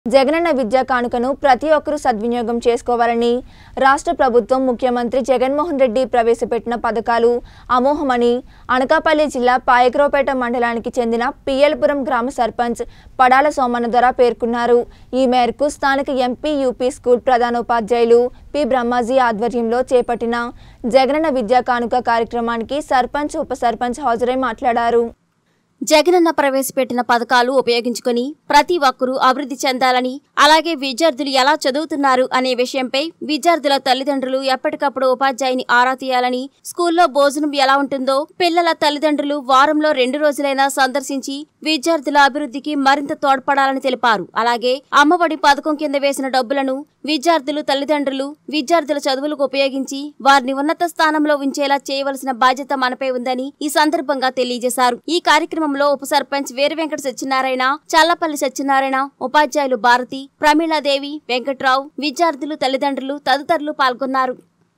జగనన్న విద్యా కానుకను ప్రతి ఒక్కరూ సద్వినియోగం చేసుకోవాలని రాష్ట్ర ప్రభుత్వం ముఖ్యమంత్రి జగన్మోహన్ రెడ్డి ప్రవేశపెట్టిన పథకాలు అమోహమని అనకాపల్లి జిల్లా పాయకరావుపేట మండలానికి చెందిన పియ్యలపురం గ్రామ సర్పంచ్ పడాల సోమన్న ద్వారా పేర్కొన్నారు ఈ మేరకు స్థానిక ఎంపీ యూపీ స్కూల్ ప్రధానోపాధ్యాయులు పి బ్రహ్మాజీ ఆధ్వర్యంలో చేపట్టిన జగనన్న విద్యా కానుక కార్యక్రమానికి సర్పంచ్ ఉప సర్పంచ్ హాజరై మాట్లాడారు జగనన్న ప్రవేశపెట్టిన పథకాలు ఉపయోగించుకుని ప్రతి ఒక్కరూ అభివృద్ధి చెందాలని అలాగే విద్యార్థులు ఎలా చదువుతున్నారు అనే విషయంపై విద్యార్థుల తల్లిదండ్రులు ఎప్పటికప్పుడు ఉపాధ్యాయుని ఆరా తీయాలని స్కూల్లో భోజనం ఎలా ఉంటుందో పిల్లల తల్లిదండ్రులు వారంలో రెండు రోజులైనా సందర్శించి విద్యార్థుల అభివృద్ధికి మరింత తోడ్పడాలని తెలిపారు అలాగే అమ్మఒడి పథకం కింద వేసిన డబ్బులను విద్యార్థులు తల్లిదండ్రులు విద్యార్థుల చదువులకు ఉపయోగించి వారిని ఉన్నత స్థానంలో ఉంచేలా చేయవలసిన బాధ్యత మనపై ఉందని ఈ సందర్భంగా తెలియజేశారు ఈ కార్యక్రమంలో ఉప సర్పంచ్ వీర వెంకట సత్యనారాయణ చల్లపల్లి సత్యనారాయణ ఉపాధ్యాయులు భారతి ప్రమీళాదేవి వెంకట్రావు విద్యార్థులు తల్లిదండ్రులు తదితరులు పాల్గొన్నారు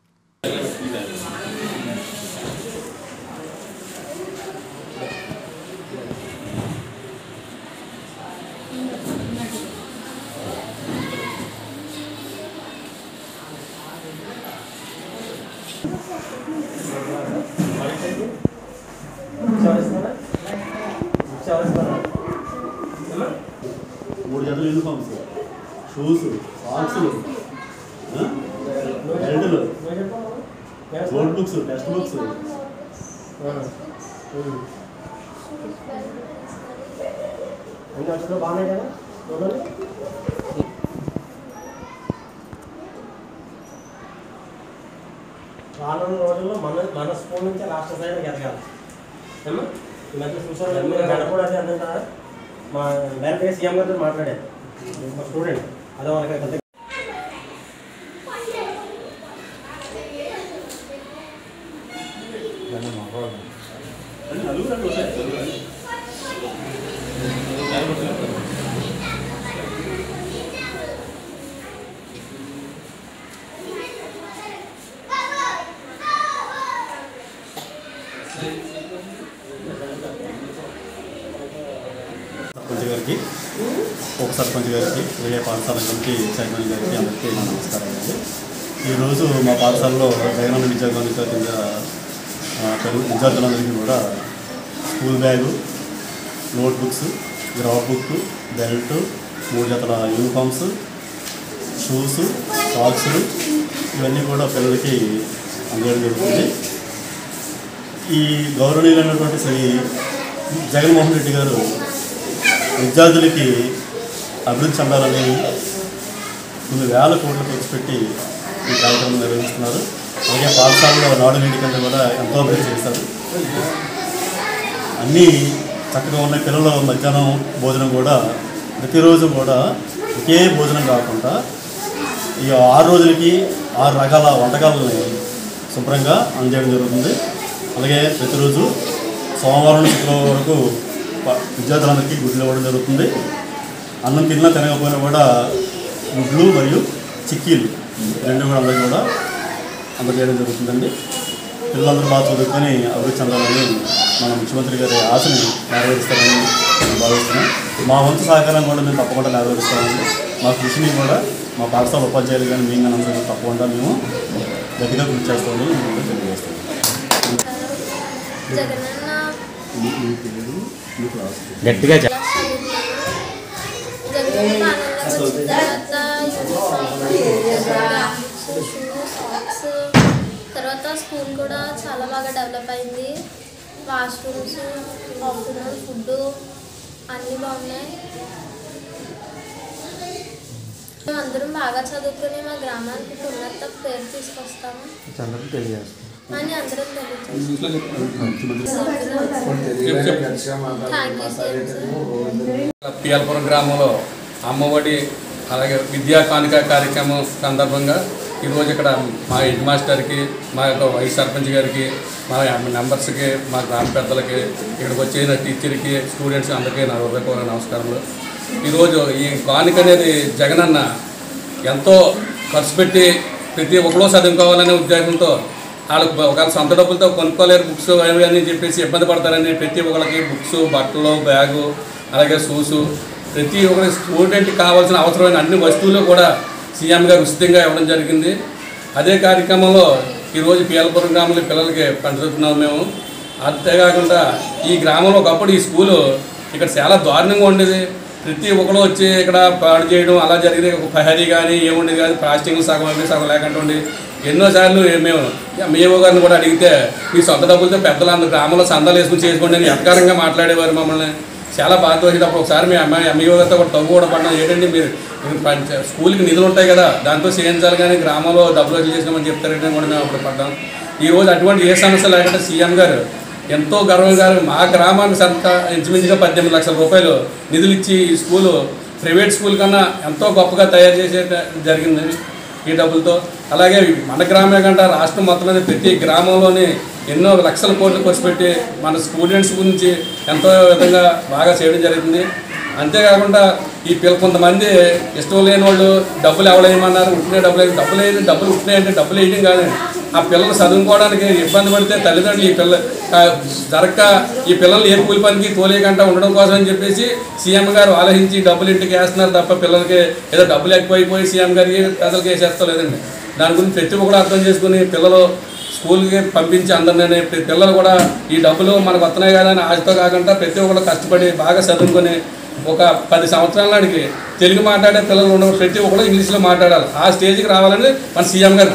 మూడు జతలు యూనిఫామ్స్ షూస్ సాక్స్లు బెల్టులు నోట్ బుక్స్ టెక్స్ట్ బుక్స్ అన్ని అట్లా బాగున్నాయి కదా చూడండి రానున్న రోజుల్లో మన మన స్కూల్ నుంచి రాష్ట్ర స్థాయికి ఎదగాలి ఏమ్మా ఈ మధ్య చూసారు గడ కూడా అదే అందంట మా డైరెక్ట్గా సీఎం గారితో మాట్లాడారు ఒక స్టూడెంట్ అదే వాళ్ళకి పెద్ద నలుగురు అంటే వస్తాయి నలుగురు. సర్పంచ్ గారికి ఉప సర్పంచ్ గారికి విజయ పాఠశాల కమిటీ చైర్మన్ గారికి అందరికీ నా నమస్కారం అండి ఈరోజు మా పాఠశాలలో జగనన్న విద్యా గణిత కింద ఆ, పిల్ల- విద్యార్థులందరికీ కూడా school bag notebooks graph book belt మూడు జతల యూనిఫామ్స్ షూస్ సాక్స్లు ఇవన్నీ కూడా పిల్లలకి అందజేయడం జరుగుతుంది ఈ గౌరవనీయులైనటువంటి శ్రీ జగన్మోహన్ రెడ్డి గారు విద్యార్థులకి అభివృద్ధి చెందాలని కొన్ని వేల కోట్లు ఖర్చు పెట్టి ఈ కార్యక్రమం నిర్వహిస్తున్నారు అలాగే పాఠశాలలో నాడు నీటి కింద కూడా ఎంతో అభివృద్ధి చేస్తారు అన్నీ చక్కగా ఉన్న పిల్లల మధ్యాహ్నం భోజనం కూడా ప్రతిరోజు కూడా ఒకే భోజనం కాకుండా ఈ ఆరు రోజులకి ఆరు రకాల వంటకాలని శుభ్రంగా అందజేయడం జరుగుతుంది అలాగే ప్రతిరోజు సోమవారం నుంచి శుక్రవారం వరకు ప- విద్యార్థులందరికీ గుడ్లు ఇవ్వడం జరుగుతుంది అన్నం తిన్నా తినకపోయినా కూడా గుడ్లు మరియు చిక్కీలు రెండు కూడా అందరికీ కూడా అందజేయడం జరుగుతుందండి పిల్లలందరూ బాగా చదువుకొని అభివృద్ధి చెందాలని మన ముఖ్యమంత్రి గారి ఆశని నెరవేరుస్తారని నేను భావిస్తున్నాను మా వంతు సహకారం కూడా మేము తప్పకుండా నెరవేరుస్తామండి మా కృషిని కూడా మా పాఠశాల ఉపాధ్యాయులు కానీ మేము కానీ అందరూ తప్పకుండా మేము గట్టిగా కృషి చేస్తామని మేము కూడా తెలియజేస్తాం జగనన్న మీ మీ పేరు మీ క్లాస్ గట్టిగా చెప్ప జగనన్న పాలనలోకి వచ్చిన తర్వాత యూనిఫామ్ షూ సాక్స్ తర్వాత స్కూల్ కూడా చాలా బాగా డెవలప్ అయింది వాష్రూమ్స్ ఆఫ్టర్నూన్ ఫుడ్ అన్నీ బాగున్నాయి మేము అందరం బాగా చదువుకుని మా గ్రామానికి ఉన్నత పేరు తీసుకొస్తాము అందరికీ తెలియజేస్తాం అని అందరం తెలియజేస్తాం థ్యాంక్ యూ సార్ పియల్పురం గ్రామంలో అమ్మఒడి అలాగే విద్యా కానుక కార్యక్రమం సందర్భంగా ఈరోజు ఇక్కడ మా హెడ్ మాస్టర్కి మా యొక్క వైస్ సర్పంచ్ గారికి మా మెంబర్స్కి మా గ్రామ పెద్దలకి ఇక్కడికి వచ్చిన టీచర్కి స్టూడెంట్స్ అందరికీ నా హృదయపూర్వక నమస్కారములు ఈరోజు ఈ కానుక అనేది జగనన్న ఎంతో ఖర్చు పెట్టి ప్రతి ఒక్కరూ చదువుకోవాలనే ఉద్దేశంతో వాళ్ళకి ఒకవేళ సొంత డబ్బులతో కొనుక్కోలేరు బుక్స్ అవి అని చెప్పేసి ఇబ్బంది పడతారని ప్రతి ఒక్కరికి బుక్స్ బట్టలు బ్యాగు అలాగే షూసు ప్రతి ఒక్కరి స్టూడెంట్కి కావాల్సిన అవసరమైన అన్ని వస్తువులు కూడా సీఎం గారు ఉచితంగా ఇవ్వడం జరిగింది అదే కార్యక్రమంలో ఈరోజు పీలపురం గ్రామంలో పిల్లలకి పంచుతున్నాం మేము అంతేకాకుండా ఈ గ్రామంలో ఒకప్పుడు ఈ స్కూలు ఇక్కడ చాలా దారుణంగా ఉండేది ప్రతి ఒక్కరు వచ్చి ఇక్కడ పాడు చేయడం అలా జరిగేది ఒక ప్రహరీ కానీ ఏముండేది కానీ ప్లాస్టింగ్ సగం అవి సగం లేకుండా ఉండి ఎన్నోసార్లు మేము మేవో గారిని కూడా అడిగితే మీ సొంత డబ్బులతో పెద్దలు అందరు గ్రామంలో సందాలు వేసుకుని చేసుకోండి అని ఎటకారంగా మాట్లాడేవారు మమ్మల్ని చాలా బాధ వచ్చేటప్పుడు ఒకసారి మీ అమ్మాయి ఎంఈఓ గారితో కూడా తగ్గు కూడా పడ్డాం ఏంటంటే మీరు మీరు పంచ- స్కూల్కి నిధులు ఉంటాయి కదా దాంతో చేయించాలి కానీ గ్రామంలో డబ్బులు వదిలి చేసినామని చెప్తారంటే కూడా మేము అప్పుడు పడ్డాం ఈరోజు అటువంటి ఏ సమస్య లేకుండా సీఎం గారు ఎంతో గర్వంగా మా గ్రామానికి సరిత ఇంచుమించుగా పద్దెనిమిది లక్షల రూపాయలు నిధులు ఇచ్చి ఈ స్కూలు ప్రైవేట్ స్కూల్ కన్నా ఎంతో గొప్పగా తయారు చేసే జరిగింది ఈ డబ్బులతో అలాగే మన గ్రామే కంటే రాష్ట్రం మొత్తం మీద ప్రతి గ్రామంలోని ఎన్నో లక్షల కోట్లు ఖర్చు పెట్టి మన స్టూడెంట్స్ గురించి ఎంతో విధంగా బాగా చేయడం జరుగుతుంది అంతేకాకుండా ఈ పిల్ల కొంతమంది ఇష్టం లేని వాళ్ళు డబ్బులు ఎవడేయమన్నారు ఉట్టిన డబ్బులు వేయమని- డబ్బులు వేయదు డబ్బులు ఉట్టినాయి అంటే డబ్బులు వేయడం కాదండి ఆ పిల్లలు చదువుకోవడానికి ఇబ్బంది పడితే తల్లిదండ్రులు ఈ పిల్ల ఆ, జరక్క ఈ పిల్లల్ని ఏ కూలి పనికి తోలేయకుండా ఉండడం కోసం అని చెప్పేసి సీఎం గారు ఆలోచించి డబ్బులు ఇంటికి వేస్తున్నారు తప్ప పిల్లలకి ఏదో డబ్బులు ఎక్కువైపోయి సీఎం గారికి ప్రజలకి వేసేస్తా లేదండి దాని గురించి ప్రతి ఒక్కరు అర్థం చేసుకుని పిల్లలు స్కూల్కి పంపించి అందరినీ ప్రతి పిల్లలు కూడా ఈ డబ్బులు మనకు వస్తున్నాయి కదా అని ఆశతో కాకుండా ప్రతి ఒక్కరు కష్టపడి బాగా చదువుకొని ఒక పది సంవత్సరాల నాటికి తెలుగు మాట్లాడే పిల్లలు ఉండడం ప్రతి ఒక్కరు ఇంగ్లీష్లో మాట్లాడాలి ఆ స్టేజ్కి రావాలని మన సీఎం గారు